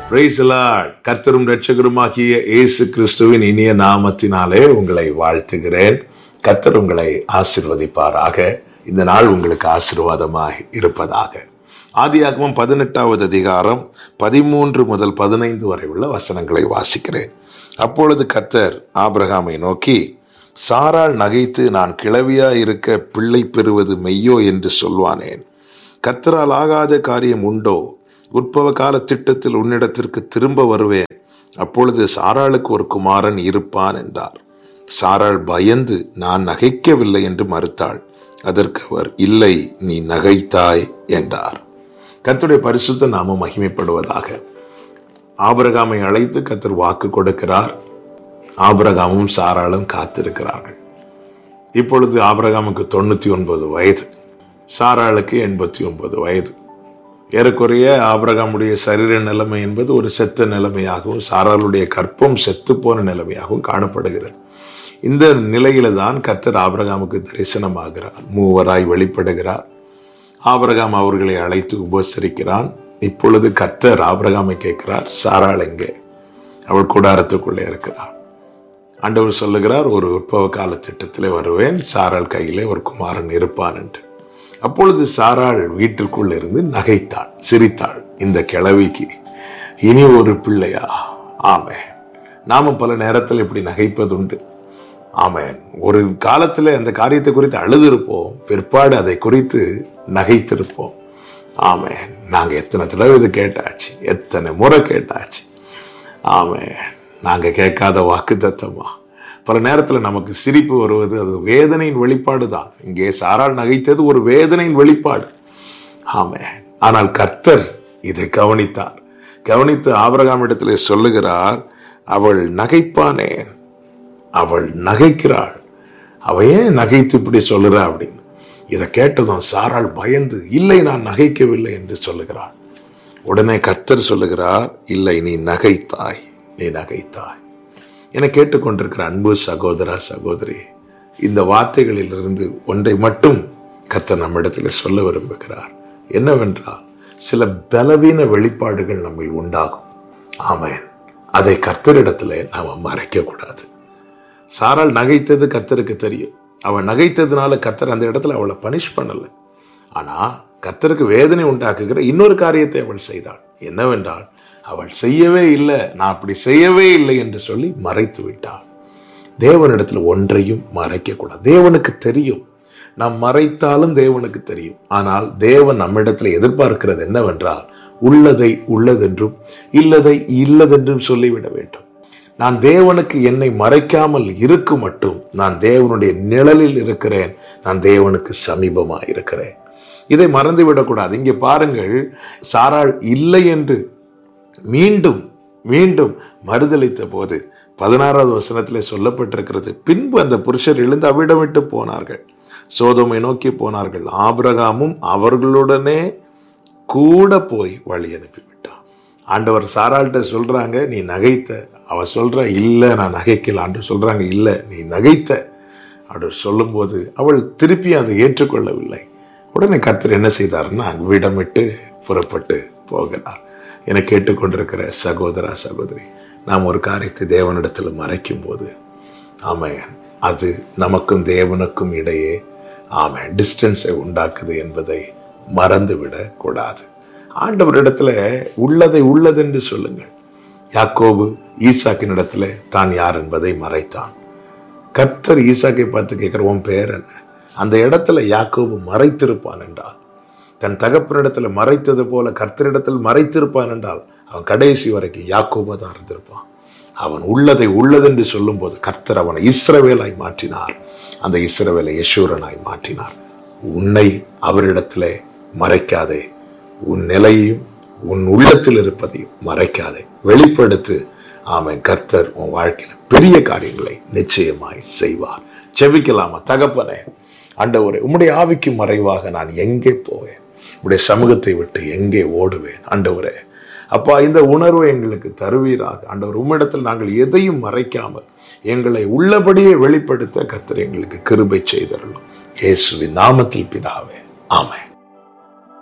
Praise the Lord. கர்த்தரும் இரட்சகருமாகிய இயேசு கிறிஸ்துவின் இனிய நாமத்தினாலே உங்களை வாழ்த்துகிறேன் கர்த்தர் உங்களை ஆசிர்வதிப்பாராக இந்த நாள் உங்களுக்கு ஆசீர்வாதமாய் இருப்பதாக ஆதியாகமம் பதினெட்டாவது அதிகாரம் பதிமூன்று முதல் பதினைந்து வரை உள்ள வசனங்களை வாசிக்கிறேன் அப்பொழுது கர்த்தர் ஆபிரகாமை நோக்கி சாராள் நகைத்து நான் கிளவியா இருக்க பிள்ளை பெறுவது மெய்யோ என்று சொல்வானேன் கர்த்தரால் ஆகாத காரியம் உண்டோ உற்பவ கால திட்டத்தில் உன்னிடத்திற்கு திரும்ப வருவேன் அப்பொழுது சாராளுக்கு ஒரு குமாரன் இருப்பான் என்றார் சாராள் பயந்து நான் நகைக்கவில்லை என்று மறுத்தாள் அதற்கு அவர் இல்லை நீ நகைத்தாய் என்றார் கர்த்தருடைய பரிசுத்த நாம மகிமைப்படுவதாக ஆபிரகாமை அழைத்து கர்த்தர் வாக்கு கொடுக்கிறார் ஆபிரகாமும் சாராளும் காத்திருக்கிறார்கள் இப்பொழுது ஆபிரகாமுக்கு தொண்ணூத்தி ஒன்பது வயது சாராளுக்கு எண்பத்தி ஒன்பது வயது ஏறக்குறைய ஆபிரகாமுடைய சரீர நிலைமை என்பது ஒரு செத்த நிலைமையாகவும் சாராளுடைய கற்பம் செத்து போன நிலைமையாகவும் காணப்படுகிறது இந்த நிலையில தான் கர்த்தர் ஆபிரகாமுக்கு தரிசனமாகிறார் மூவராய் வெளிப்படுகிறார் ஆபிரகாம் அவர்களை அழைத்து உபசரிக்கிறான் இப்பொழுது கர்த்தர் ஆபிரகாமை கேட்கிறார் சாராள் எங்கே அவள் கூடாரத்துக்குள்ளே இருக்கிறார் ஆண்டவர் சொல்லுகிறார் ஒரு உற்பவ கால திட்டத்திலே வருவேன் சாராள் கையிலே ஒரு குமாரன் இருப்பான் என்று அப்பொழுது சாராள் வீட்டிற்குள் இருந்து நகைத்தாள் சிரித்தாள் இந்த கிழவிக்கு இனி ஒரு பிள்ளையா ஆமே நாம பல நேரத்தில் இப்படி நகைப்பதுண்டு ஆமேன் ஒரு காலத்துல அந்த காரியத்தை குறித்து அழுதிருப்போம் பிற்பாடு அதை குறித்து நகைத்திருப்போம் ஆமேன் நாங்க எத்தனை தடவை இது கேட்டாச்சு எத்தனை முறை கேட்டாச்சு ஆமேன் நாங்க கேட்காத வாக்கு தத்தமா பல நேரத்தில் நமக்கு சிரிப்பு வருவது அது வேதனையின் வெளிப்பாடு தான் இங்கே சாரால் நகைத்தது ஒரு வேதனையின் வெளிப்பாடு ஆமே ஆனால் கர்த்தர் இதை கவனித்தார் கவனித்து ஆபரகாம் இடத்திலே சொல்லுகிறார் அவள் நகைப்பானே அவள் நகைக்கிறாள் அவ ஏன் நகைத்து இப்படி சொல்லுறா அப்படின்னு இதை கேட்டதும் சாராள் பயந்து இல்லை நான் நகைக்கவில்லை என்று சொல்லுகிறாள் உடனே கர்த்தர் சொல்லுகிறார் இல்லை நீ நகைத்தாய் நீ நகைத்தாய் என கேட்டுக்கொண்டிருக்கிற அன்பு சகோதரா சகோதரி இந்த வார்த்தைகளிலிருந்து ஒன்றை மட்டும் கர்த்தர் நம்மிடத்தில் சொல்ல விரும்புகிறார் என்னவென்றால் சில பலவீன வெளிப்பாடுகள் நம்மில் உண்டாகும் ஆமேன் அதை கர்த்தரிடத்துல நாம மறைக்க கூடாது சாரால் நகைத்தது கர்த்தருக்கு தெரியும் அவள் நகைத்ததுனால கர்த்தர் அந்த இடத்துல அவளை பனிஷ் பண்ணல ஆனா கர்த்தருக்கு வேதனை உண்டாக்குகிற இன்னொரு காரியத்தை அவள் செய்தாள் என்னவென்றால் அவள் செய்யவே இல்லை நான் அப்படி செய்யவே இல்லை என்று சொல்லி மறைத்து விட்டாள் தேவனிடத்துல ஒன்றையும் மறைக்க கூடாது தேவனுக்கு தெரியும் நாம் மறைத்தாலும் தேவனுக்கு தெரியும் ஆனால் தேவன் நம்மிடத்துல எதிர்பார்க்கிறது என்னவென்றால் உள்ளதை உள்ளதென்றும் இல்லதை இல்லதென்றும் சொல்லிவிட வேண்டும் நான் தேவனுக்கு என்னை மறைக்காமல் இருக்கு மட்டும் நான் தேவனுடைய நிழலில் இருக்கிறேன் நான் தேவனுக்கு சமீபமா இருக்கிறேன் இதை மறந்து விடக்கூடாது இங்கே பாருங்கள் சாராள் இல்லை என்று மீண்டும் மீண்டும் மறுதளித்த போது பதினாறாவது வசனத்திலே சொல்லப்பட்டிருக்கிறது பின்பு அந்த புருஷர் எழுந்து அவ்விடம் விட்டு போனார்கள் சோதமை நோக்கி போனார்கள் ஆபிரகாமும் அவர்களுடனே கூட போய் வழி அனுப்பிவிட்டான் ஆண்டவர் சாராள்கிட்ட சொல்றாங்க நீ நகைத்த அவ சொல்ற இல்ல நான் நகைக்கலான்னு சொல்றாங்க இல்ல நீ நகைத்த அப்படி சொல்லும்போது அவள் திருப்பி அதை ஏற்றுக்கொள்ளவில்லை உடனே கர்த்தர் என்ன செய்தார்னா விடமிட்டு புறப்பட்டு போகிறார் என கேட்டுக்கொண்டிருக்கிற சகோதரா சகோதரி நாம் ஒரு காரியத்தை தேவனிடத்தில் மறைக்கும் போது ஆமையன் அது நமக்கும் தேவனுக்கும் இடையே ஆமை டிஸ்டன்ஸை உண்டாக்குது என்பதை மறந்துவிடக் கூடாது ஆண்டவரிடத்துல உள்ளதை உள்ளதென்று சொல்லுங்கள் யாக்கோபு ஈசாக்கின் இடத்துல தான் யார் என்பதை மறைத்தான் கர்த்தர் ஈசாக்கை பார்த்து கேட்கிற உன் பேர் என்ன அந்த இடத்துல யாக்கோபு மறைத்திருப்பான் என்றால் தன் தகப்பனிடத்துல மறைத்தது போல கர்த்தரிடத்தில் மறைத்திருப்பான் என்றால் அவன் கடைசி வரைக்கும் யாக்கோபா தான் இருந்திருப்பான் அவன் உள்ளதை உள்ளதென்று சொல்லும்போது கர்த்தர் அவனை இஸ்ரவேலாய் மாற்றினார் அந்த இஸ்ரவேலை யசூரனாய் மாற்றினார் உன்னை அவரிடத்திலே மறைக்காதே உன் நிலையையும் உன் உள்ளத்தில் இருப்பதையும் மறைக்காதே வெளிப்படுத்து ஆமன் கர்த்தர் உன் வாழ்க்கையில பெரிய காரியங்களை நிச்சயமாய் செய்வார் செபிக்கலாமா தகப்பனே ஆண்டவரே உம்முடைய ஆவிக்கு மறைவாக நான் எங்கே போவேன் உடைய சமூகத்தை விட்டு எங்கே ஓடுவேன் ஆண்டவரே அப்பா இந்த உணர்வை எங்களுக்கு தருவீராக ஆண்டவர் உம்மிடத்தில் நாங்கள் எதையும் மறைக்காமல் எங்களை உள்ளபடியே வெளிப்படுத்த கர்த்தர் எங்களுக்கு கிருபை செய்தரலும் இயேசுவின் நாமத்தில் பிதாவே ஆமென்